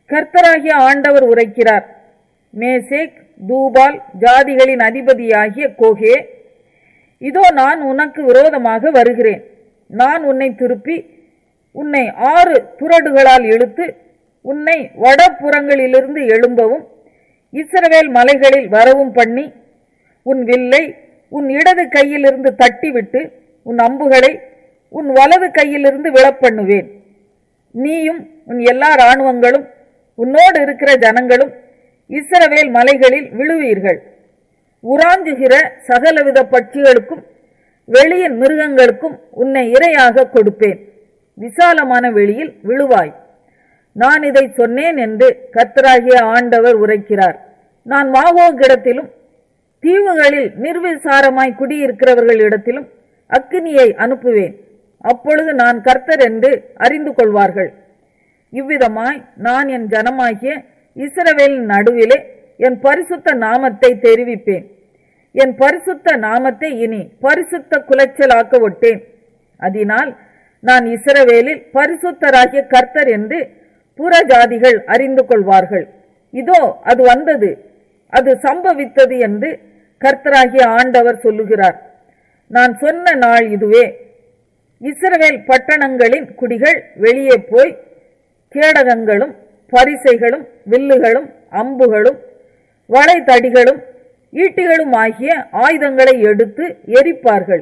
கர்த்தராகிய ஆண்டவர் உரைக்கிறார் மேசேக் தூபால் ஜாதிகளின் அதிபதியாகிய கோகே இதோ நான் உனக்கு விரோதமாக வருகிறேன் நான் உன்னை திருப்பி உன்னை ஆறு துறடுகளால் இழுத்து உன்னை வடபுறங்களிலிருந்து எழும்பவும் இஸ்ரவேல் மலைகளில் வரவும் பண்ணி உன் வில்லை உன் இடது கையிலிருந்து தட்டிவிட்டு உன் அம்புகளை உன் வலது கையிலிருந்து விழப்பண்ணுவேன் நீயும் உன் எல்லா இராணுவங்களும் உன்னோடு இருக்கிற ஜனங்களும் இஸ்ரவேல் மலைகளில் விழுவீர்கள் உறாஞ்சுகிற சகலவித பட்சிகளுக்கும் வெளியின் மிருகங்களுக்கும் உன்னை இரையாக கொடுப்பேன் விசாலமான வெளியில் விழுவாய் நான் இதை சொன்னேன் என்று கர்த்தராகிய ஆண்டவர் உரைக்கிறார் நான் மாவோகிடத்திலும் தீவுகளில் நிர்விசாரமாய் குடியிருக்கிறவர்களிடத்திலும் அக்கினியை அனுப்புவேன் அப்பொழுது நான் கர்த்தர் என்று அறிந்து கொள்வார்கள் இவ்விதமாய் நான் என் ஜனமாகிய இஸ்ரவேலின் நடுவிலே என் பரிசுத்த நாமத்தை தெரிவிப்பேன் என் பரிசுத்த நாமத்தை இனி பரிசுத்த குலைச்சலாக்க ஒட்டேன் அதனால் நான் இஸ்ரவேலில் பரிசுத்தராகிய கர்த்தர் என்று புறஜாதிகள் அறிந்து கொள்வார்கள் இதோ அது வந்தது அது சம்பவித்தது என்று கர்த்தராகிய ஆண்டவர் சொல்லுகிறார் நான் சொன்ன நாள் இதுவே இஸ்ரவேல் பட்டணங்களின் குடிகள் வெளியே போய் கேடகங்களும் பரிசைகளும் வில்லுகளும் அம்புகளும் வளைதடிகளும் ஈட்டிகளும் ஆகிய ஆயுதங்களை எடுத்து எரிப்பார்கள்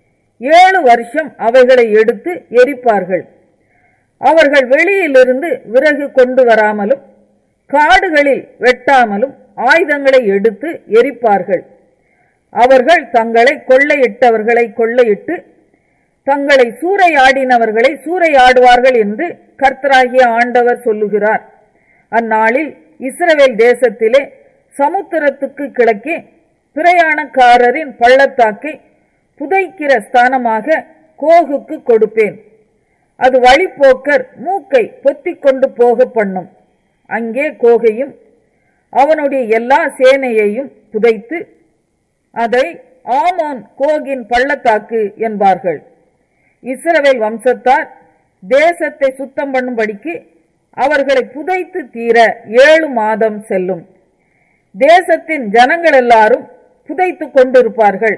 ஏழு வருஷம் அவைகளை எடுத்து எரிப்பார்கள் அவர்கள் வெளியிலிருந்து விறகு கொண்டு வராமலும் காடுகளில் வெட்டாமலும் ஆயுதங்களை எடுத்து எரிப்பார்கள் அவர்கள் தங்களை கொள்ளையிட்டவர்களை கொள்ளையிட்டு தங்களை சூறையாடினவர்களை சூறையாடுவார்கள் என்று கர்த்தராகிய ஆண்டவர் சொல்லுகிறார் அந்நாளில் இஸ்ரவேல் தேசத்திலே சமுத்திரத்துக்கு கிழக்கே பிரயாணக்காரரின் பள்ளத்தாக்கை புதைக்கிற ஸ்தானமாக கோகுக்கு கொடுப்பேன் அது வழிப்போக்கர் மூக்கை பொத்திக் கொண்டு போக பண்ணும் அங்கே கோகையும் அவனுடைய எல்லா சேனையையும் புதைத்து அதை ஆமோன் கோகின் பள்ளத்தாக்கு என்பார்கள் இஸ்ரவேல் வம்சத்தார் தேசத்தை சுத்தம் பண்ணும்படிக்கு அவர்களை புதைத்து தீர ஏழு மாதம் செல்லும் தேசத்தின் ஜனங்கள் எல்லாரும் புதைத்து கொண்டிருப்பார்கள்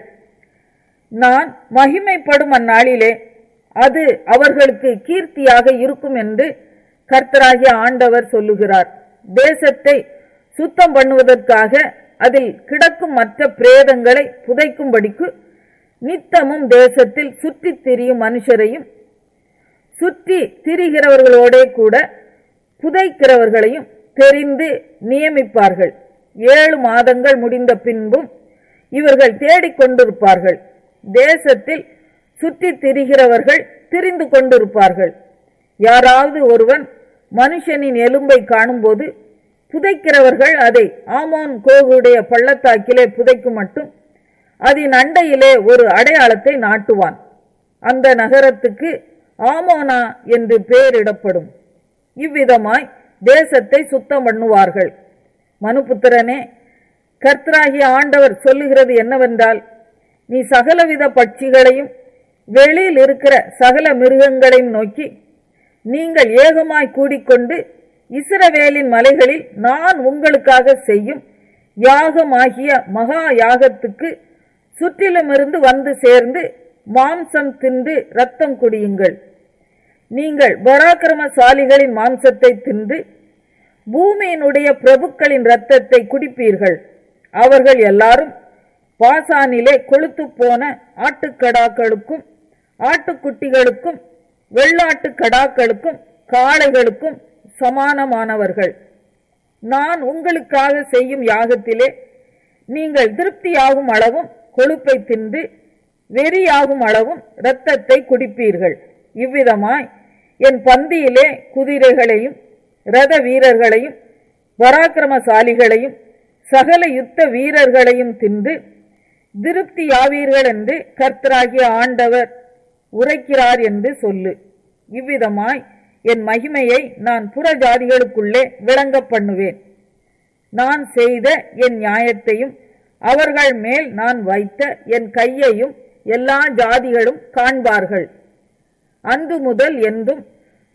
நான் மகிமைப்படும் அந்நாளிலே அது அவர்களுக்கு கீர்த்தியாக இருக்கும் என்று கர்த்தராகிய ஆண்டவர் சொல்லுகிறார் தேசத்தை சுத்தம் பண்ணுவதற்காக அதில் கிடக்கும் மற்ற பிரேதங்களை புதைக்கும்படிக்கு நித்தமும் தேசத்தில் சுற்றித் திரியும் மனுஷரையும் சுற்றி திரிகிறவர்களோடே கூட புதைக்கிறவர்களையும் தெரிந்து நியமிப்பார்கள் ஏழு மாதங்கள் முடிந்த பின்பும் இவர்கள் தேடிக்கொண்டிருப்பார்கள் தேசத்தில் சுற்றித் திரிகிறவர்கள் திரிந்து கொண்டிருப்பார்கள் யாராவது ஒருவன் மனுஷனின் எலும்பை காணும்போது புதைக்கிறவர்கள் அதை ஆமோன் கோகுடைய பள்ளத்தாக்கிலே புதைக்கும் மட்டும் அதன் அண்டையிலே ஒரு அடையாளத்தை நாட்டுவான் அந்த நகரத்துக்கு ஆமோனா என்று பெயரிடப்படும் இவ்விதமாய் தேசத்தை சுத்தம் பண்ணுவார்கள் மனுபுத்திரனே கர்த்தராகிய ஆண்டவர் சொல்லுகிறது என்னவென்றால் நீ சகலவித பட்சிகளையும் வெளியில் இருக்கிற சகல மிருகங்களையும் நோக்கி நீங்கள் ஏகமாய் கூடிக்கொண்டு இஸ்ரவேலின் மலைகளில் நான் உங்களுக்காக செய்யும் யாகமாகிய மகா யாகத்துக்கு சுற்றிலுமிருந்து வந்து சேர்ந்து மாம்சம் தின்று ரத்தம் குடியுங்கள் நீங்கள் பராக்கிரமசாலிகளின் மாம்சத்தை தின்று பூமியினுடைய பிரபுக்களின் இரத்தத்தை குடிப்பீர்கள் அவர்கள் எல்லாரும் பாசானிலே கொழுத்து போன ஆட்டுக்கடாக்களுக்கும் ஆட்டுக்குட்டிகளுக்கும் வெள்ளாட்டு கடாக்களுக்கும் காளைகளுக்கும் சமானமானவர்கள் நான் உங்களுக்காக செய்யும் யாகத்திலே நீங்கள் திருப்தியாகும் அளவும் கொழுப்பை தின்று வெறியாகும் அளவும் இரத்தத்தை குடிப்பீர்கள் இவ்விதமாய் என் பந்தியிலே குதிரைகளையும் ரத வீரர்களையும் பராக்கிரமசாலிகளையும் சகல யுத்த வீரர்களையும் தின்று திருப்தியாவீர்கள் என்று கர்த்தராகிய ஆண்டவர் உரைக்கிறார் என்று சொல்லு இவ்விதமாய் என் மகிமையை நான் புறஜாதிகளுக்குள்ளே விளங்க பண்ணுவேன் நான் செய்த என் நியாயத்தையும் அவர்கள் மேல் நான் வைத்த என் கையையும் எல்லா ஜாதிகளும் காண்பார்கள் அன்று முதல் என்றும்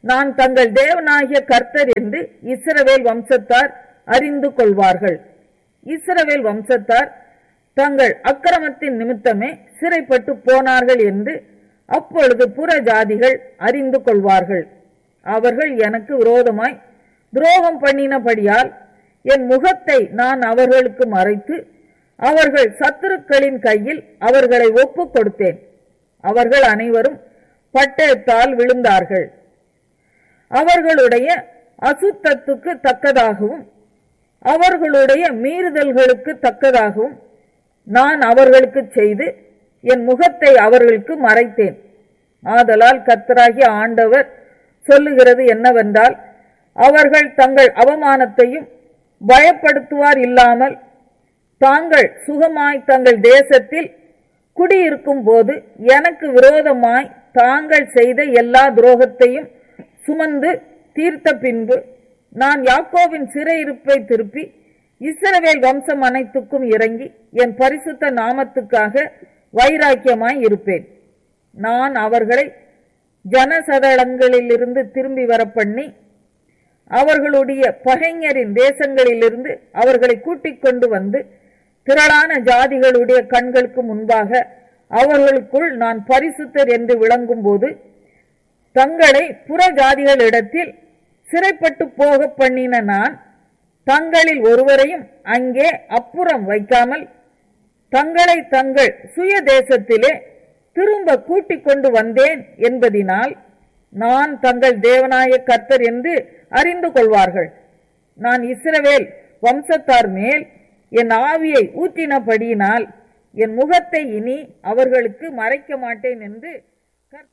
நான் தங்கள் தேவனாகிய கர்த்தர் என்று இஸ்ரவேல் வம்சத்தார் அறிந்து கொள்வார்கள் இஸ்ரவேல் வம்சத்தார் தங்கள் அக்கிரமத்தின் நிமித்தமே சிறைப்பட்டு போனார்கள் என்று அப்பொழுது புற ஜாதிகள் அறிந்து கொள்வார்கள் அவர்கள் எனக்கு விரோதமாய் துரோகம் பண்ணினபடியால் என் முகத்தை நான் அவர்களுக்கு மறைத்து அவர்கள் சத்துருக்களின் கையில் அவர்களை ஒப்புக் கொடுத்தேன் அவர்கள் அனைவரும் பட்டயத்தால் விழுந்தார்கள் அவர்களுடைய அசுத்தத்துக்கு தக்கதாகவும் அவர்களுடைய மீறுதல்களுக்கு தக்கதாகவும் நான் அவர்களுக்கு செய்து என் முகத்தை அவர்களுக்கு மறைத்தேன் ஆதலால் கர்த்தராகிய ஆண்டவர் சொல்லுகிறது என்னவென்றால் அவர்கள் தங்கள் அவமானத்தையும் பயப்படுத்துவார் இல்லாமல் தாங்கள் சுகமாய் தங்கள் தேசத்தில் குடியிருக்கும் போது எனக்கு விரோதமாய் தாங்கள் செய்த எல்லா துரோகத்தையும் சுமந்து தீர்த்த பின்பு நான் யாக்கோவின் சிறையிருப்பை திருப்பி இஸ்ரவேல் வம்சம் அனைத்துக்கும் இறங்கி என் பரிசுத்த நாமத்துக்காக வைராக்கியமாய் இருப்பேன் நான் அவர்களை ஜனசதளங்களிலிருந்து திரும்பி வர பண்ணி அவர்களுடைய பகைஞரின் தேசங்களிலிருந்து அவர்களை கூட்டிக் கொண்டு வந்து திரளான ஜாதிகளுடைய கண்களுக்கு முன்பாக அவர்களுக்குள் நான் பரிசுத்தர் என்று விளங்கும் போது தங்களை புற ஜாதிகளிடத்தில் சிறைப்பட்டு போக பண்ணின நான் தங்களில் ஒருவரையும் அங்கே அப்புறம் வைக்காமல் தங்களை தங்கள் சுய தேசத்திலே திரும்ப கூட்டிக் கொண்டு வந்தேன் என்பதினால் நான் தங்கள் தேவனாய கர்த்தர் என்று அறிந்து கொள்வார்கள் நான் இஸ்ரவேல் வம்சத்தார் மேல் என் ஆவியை ஊற்றினபடியினால் என் முகத்தை இனி அவர்களுக்கு மறைக்க மாட்டேன் என்று கர்த்தர்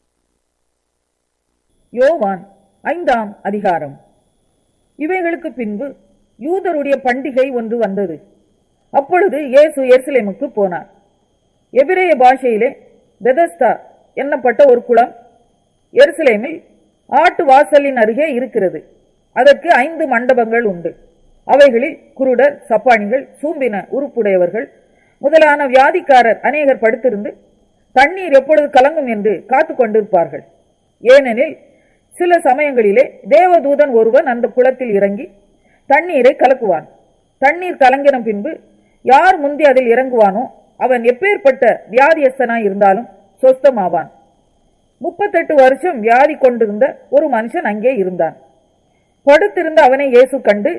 யோவான் ஐந்தாம் அதிகாரம் இவைகளுக்கு பின்பு யூதருடைய பண்டிகை ஒன்று வந்தது அப்பொழுது இயேசு எருசலேமுக்கு போனார் எபிரேய பாஷையிலே பெதஸ்தா என்னப்பட்ட ஒரு குளம் எருசலேமில் ஆட்டு வாசலின் அருகே இருக்கிறது அதற்கு ஐந்து மண்டபங்கள் உண்டு அவைகளில் குருடர் சப்பானிகள் சூம்பின உறுப்புடையவர்கள் முதலான வியாதிக்காரர் அநேகர் படுத்திருந்து தண்ணீர் எப்பொழுது கலங்கும் என்று காத்து கொண்டிருப்பார்கள் ஏனெனில் சில சமயங்களிலே தேவதூதன் ஒருவன் அந்த குளத்தில் இறங்கி தண்ணீரை கலக்குவான் தண்ணீர் கலங்கின பின்பு யார் முந்தி அதில் இறங்குவானோ அவன் எப்பேற்பட்ட வியாதியஸ்தனாய் இருந்தாலும் சொஸ்தமாவான் முப்பத்தெட்டு வருஷம் வியாதி கொண்டிருந்த ஒரு மனுஷன் அங்கே இருந்தான் படுத்திருந்த அவனை இயேசு கண்டு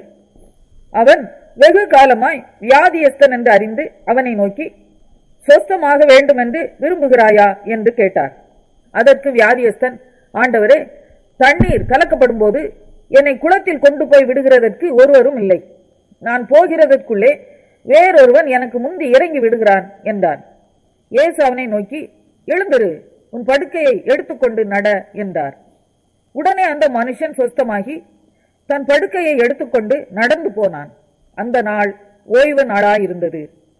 அவன் வெகு காலமாய் வியாதியஸ்தன் என்று அறிந்து அவனை நோக்கி சொஸ்தமாக வேண்டும் என்று விரும்புகிறாயா என்று கேட்டார் அதற்கு வியாதியஸ்தன் ஆண்டவரே தண்ணீர் கலக்கப்படும் போது என்னை குளத்தில் கொண்டு போய் விடுகிறதற்கு ஒருவரும் இல்லை நான் போகிறதற்குள்ளே வேறொருவன் எனக்கு முந்தி இறங்கி விடுகிறான் என்றான் இயேசு அவனை நோக்கி எழுந்திரு உன் படுக்கையை எடுத்துக்கொண்டு நட என்றார் உடனே அந்த மனுஷன் சொஸ்தமாகி தன் படுக்கையை எடுத்துக்கொண்டு நடந்து போனான் அந்த நாள் ஓய்வு நாளாயிருந்தது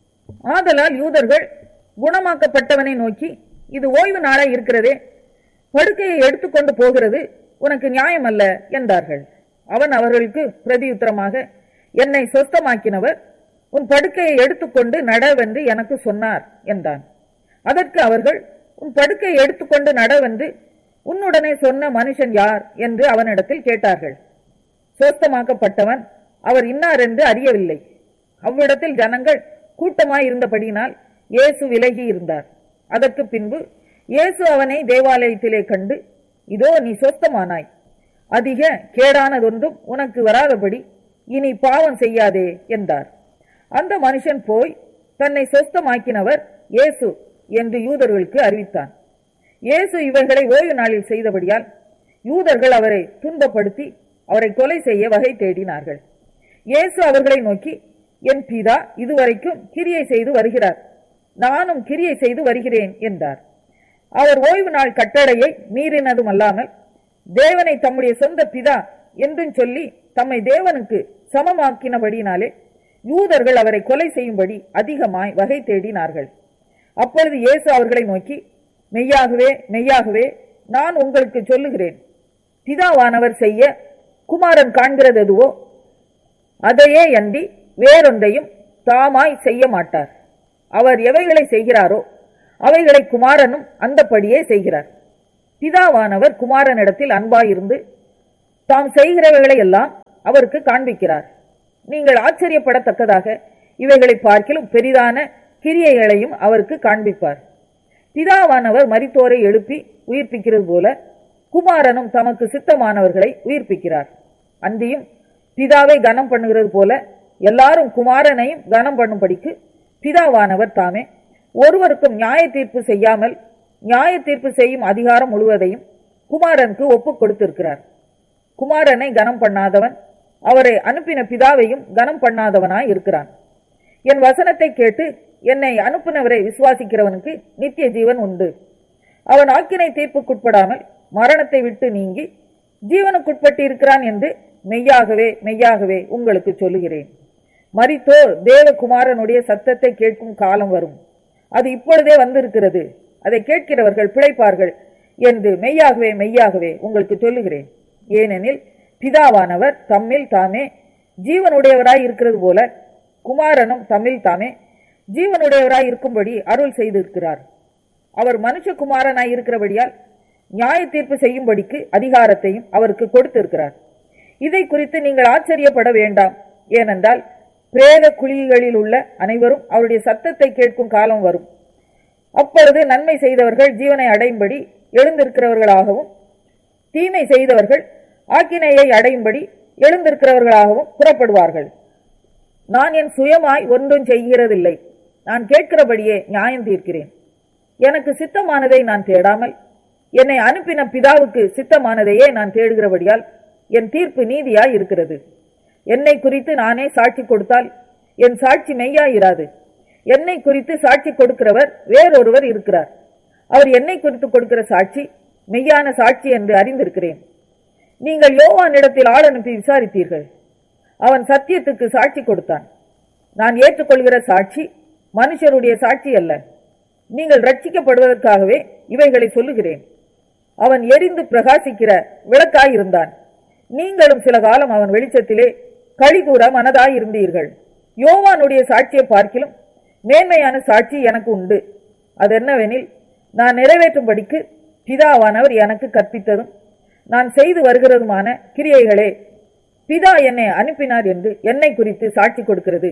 ஆதலால் யூதர்கள் குணமாக்கப்பட்டவனை நோக்கி இது ஓய்வு நாளாய் இருக்கிறதே படுக்கையை எடுத்துக்கொண்டு போகிறது உனக்கு நியாயம் அல்ல என்றார்கள் அவன் அவர்களுக்கு பிரதியுத்தரமாக என்னை சொஸ்தமாக்கினவர் உன் படுக்கையை எடுத்துக்கொண்டு நடவென்று எனக்கு சொன்னார் என்றான் அதற்கு அவர்கள் உன் படுக்கையை எடுத்துக்கொண்டு நடவென்று உன்னுடனே சொன்ன மனுஷன் யார் என்று அவனிடத்தில் கேட்டார்கள் சொஸ்தமாக்கப்பட்டவன் அவர் இன்னார் என்று அறியவில்லை அவ்விடத்தில் ஜனங்கள் கூட்டமாய் இருந்தபடியினால் இயேசு விலகி இருந்தார் அதற்கு பின்பு இயேசு அவனை தேவாலயத்திலே கண்டு இதோ நீ சொஸ்தமானாய் அதிக கேடானதொன்றும் உனக்கு வராதபடி இனி பாவம் செய்யாதே என்றார் அந்த மனுஷன் போய் தன்னை சொஸ்தமாக்கினவர் இயேசு என்று யூதர்களுக்கு அறிவித்தான் இயேசு இவர்களை ஓய்வு நாளில் செய்தபடியால் யூதர்கள் அவரை துன்பப்படுத்தி அவரை கொலை செய்ய வகை தேடினார்கள் இயேசு அவர்களை நோக்கி என் பிதா இதுவரைக்கும் கிரியை செய்து வருகிறார் நானும் கிரியை செய்து வருகிறேன் என்றார் அவர் ஓய்வு நாள் கட்டளையை மீறினதும் அல்லாமல் தேவனை தம்முடைய சொந்த பிதா என்றும் சொல்லி தம்மை தேவனுக்கு சமமாக்கினபடினாலே யூதர்கள் அவரை கொலை செய்யும்படி அதிகமாய் வகை தேடினார்கள் அப்பொழுது இயேசு அவர்களை நோக்கி மெய்யாகவே மெய்யாகவே நான் உங்களுக்கு சொல்லுகிறேன் பிதாவானவர் செய்ய குமாரன் காண்கிறது எதுவோ அதையே அன்றி வேறொன்றையும் தாமாய் செய்ய மாட்டார் அவர் எவைகளை செய்கிறாரோ அவைகளை குமாரனும் அந்தப்படியே செய்கிறார் பிதாவானவர் குமாரனிடத்தில் அன்பாயிருந்து தாம் செய்கிறவைகளை எல்லாம் அவருக்கு காண்பிக்கிறார் நீங்கள் ஆச்சரியப்படத்தக்கதாக இவைகளை பார்க்கிலும் பெரிதான கிரியைகளையும் அவருக்கு காண்பிப்பார் பிதாவானவர் மரித்தோரை எழுப்பி உயிர்ப்பிக்கிறது போல குமாரனும் தமக்கு சித்தமானவர்களை உயிர்ப்பிக்கிறார் அன்றியும் பிதாவை கனம் பண்ணுகிறது போல எல்லாரும் குமாரனையும் கனம் பண்ணும்படிக்கு பிதாவானவர் தாமே ஒருவருக்கும் நியாய தீர்ப்பு செய்யாமல் நியாய தீர்ப்பு செய்யும் அதிகாரம் முழுவதையும் குமாரனுக்கு ஒப்புக் கொடுத்திருக்கிறார் குமாரனை கனம் பண்ணாதவன் அவரை அனுப்பின பிதாவையும் கனம் பண்ணாதவனாய் இருக்கிறான் என் வசனத்தை கேட்டு என்னை அனுப்பினவரை விசுவாசிக்கிறவனுக்கு நித்திய ஜீவன் உண்டு அவன் ஆக்கினை தீர்ப்புக்குட்படாமல் மரணத்தை விட்டு நீங்கி ஜீவனுக்குட்பட்டு இருக்கிறான் என்று மெய்யாகவே மெய்யாகவே உங்களுக்கு சொல்லுகிறேன் மரித்தோர் தேவகுமாரனுடைய சத்தத்தை கேட்கும் காலம் வரும் அது இப்பொழுதே வந்திருக்கிறது அதை கேட்கிறவர்கள் பிழைப்பார்கள் என்று மெய்யாகவே மெய்யாகவே உங்களுக்கு சொல்லுகிறேன் ஏனெனில் பிதாவானவர் தம்மில் தாமே ஜீவனுடையவராய் இருக்கிறது போல குமாரனும் தம்மில் தாமே ஜீவனுடையவராய் இருக்கும்படி அருள் செய்திருக்கிறார் அவர் மனுஷகுமாரனாய் இருக்கிறபடியால் நியாய தீர்ப்பு செய்யும்படிக்கு அதிகாரத்தையும் அவருக்கு கொடுத்திருக்கிறார் இதை குறித்து நீங்கள் ஆச்சரியப்பட வேண்டாம் ஏனென்றால் பிரேத குழிகளில் உள்ள அனைவரும் அவருடைய சத்தத்தை கேட்கும் காலம் வரும் அப்பொழுது நன்மை செய்தவர்கள் ஜீவனை அடையும்படி எழுந்திருக்கிறவர்களாகவும் தீமை செய்தவர்கள் ஆக்கினையை அடையும்படி எழுந்திருக்கிறவர்களாகவும் புறப்படுவார்கள் நான் என் சுயமாய் ஒன்றும் செய்கிறதில்லை நான் கேட்கிறபடியே நியாயம் தீர்க்கிறேன் எனக்கு சித்தமானதை நான் தேடாமல் என்னை அனுப்பின பிதாவுக்கு சித்தமானதையே நான் தேடுகிறபடியால் என் தீர்ப்பு நீதியாய் இருக்கிறது என்னை குறித்து நானே சாட்சி கொடுத்தால் என் சாட்சி மெய்யாயிராது என்னை குறித்து சாட்சி கொடுக்கிறவர் வேறொருவர் இருக்கிறார் அவர் என்னை குறித்து கொடுக்கிற சாட்சி மெய்யான சாட்சி என்று அறிந்திருக்கிறேன் நீங்கள் யோவானிடத்தில் ஆள் அனுப்பி விசாரித்தீர்கள் அவன் சத்தியத்துக்கு சாட்சி கொடுத்தான் நான் ஏற்றுக்கொள்கிற சாட்சி மனுஷருடைய சாட்சி அல்ல நீங்கள் ரட்சிக்கப்படுவதற்காகவே இவைகளை சொல்லுகிறேன் அவன் எரிந்து பிரகாசிக்கிற விளக்காயிருந்தான் நீங்களும் சில காலம் அவன் வெளிச்சத்திலே கழிகூற மனதாயிருந்தீர்கள் யோவானுடைய சாட்சியை பார்க்கிலும் மேன்மையான சாட்சி எனக்கு உண்டு அது என்னவெனில் நான் நிறைவேற்றும்படிக்கு பிதாவானவர் எனக்கு கற்பித்ததும் நான் செய்து வருகிறதுமான கிரியைகளே பிதா என்னை அனுப்பினார் என்று என்னை குறித்து சாட்சி கொடுக்கிறது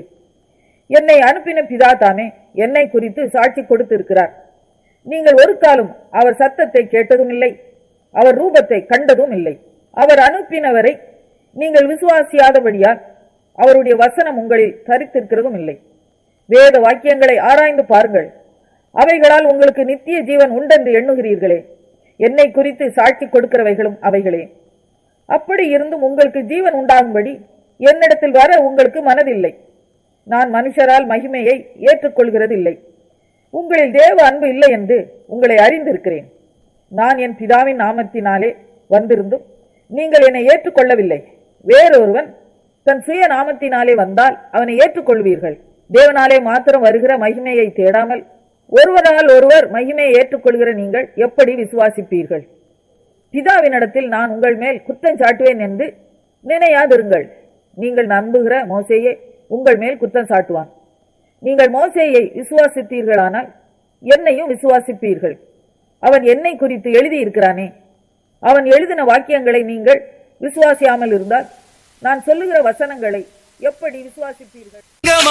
என்னை அனுப்பின பிதா தாமே என்னை குறித்து சாட்சி கொடுத்திருக்கிறார் நீங்கள் ஒரு காலம் அவர் சத்தத்தை கேட்டதும் இல்லை அவர் ரூபத்தை கண்டதும் இல்லை அவர் அனுப்பினவரை நீங்கள் விசுவாசியாதபடியால் அவருடைய வசனம் உங்களில் தரித்திருக்கிறதும் இல்லை வேத வாக்கியங்களை ஆராய்ந்து பாருங்கள் அவைகளால் உங்களுக்கு நித்திய ஜீவன் உண்டென்று எண்ணுகிறீர்களே என்னை குறித்து சாட்சி கொடுக்கிறவைகளும் அவைகளே அப்படி இருந்தும் உங்களுக்கு ஜீவன் உண்டாகும்படி என்னிடத்தில் வர உங்களுக்கு மனதில்லை நான் மனுஷரால் மகிமையை ஏற்றுக்கொள்கிறதில்லை உங்களில் தேவ அன்பு இல்லை என்று உங்களை அறிந்திருக்கிறேன் நான் என் பிதாவின் நாமத்தினாலே வந்திருந்தும் நீங்கள் என்னை ஏற்றுக்கொள்ளவில்லை வேறொருவன் தன் சுய நாமத்தினாலே வந்தால் அவனை ஏற்றுக்கொள்வீர்கள் தேவனாலே மாத்திரம் வருகிற மகிமையை தேடாமல் ஒருவரால் ஒருவர் மகிமையை ஏற்றுக்கொள்கிற நீங்கள் எப்படி விசுவாசிப்பீர்கள் பிதாவினிடத்தில் நான் உங்கள் மேல் குற்றம் சாட்டுவேன் என்று நினையாதிருங்கள் நீங்கள் நம்புகிற மோசையே உங்கள் மேல் குற்றம் சாட்டுவான் நீங்கள் மோசேயை விசுவாசித்தீர்களானால் என்னையும் விசுவாசிப்பீர்கள் அவன் என்னை குறித்து எழுதியிருக்கிறானே அவன் எழுதின வாக்கியங்களை நீங்கள் விசுவாசியாமல் இருந்தால் நான் சொல்லுகிற வசனங்களை எப்படி விசுவாசிப்பீர்கள்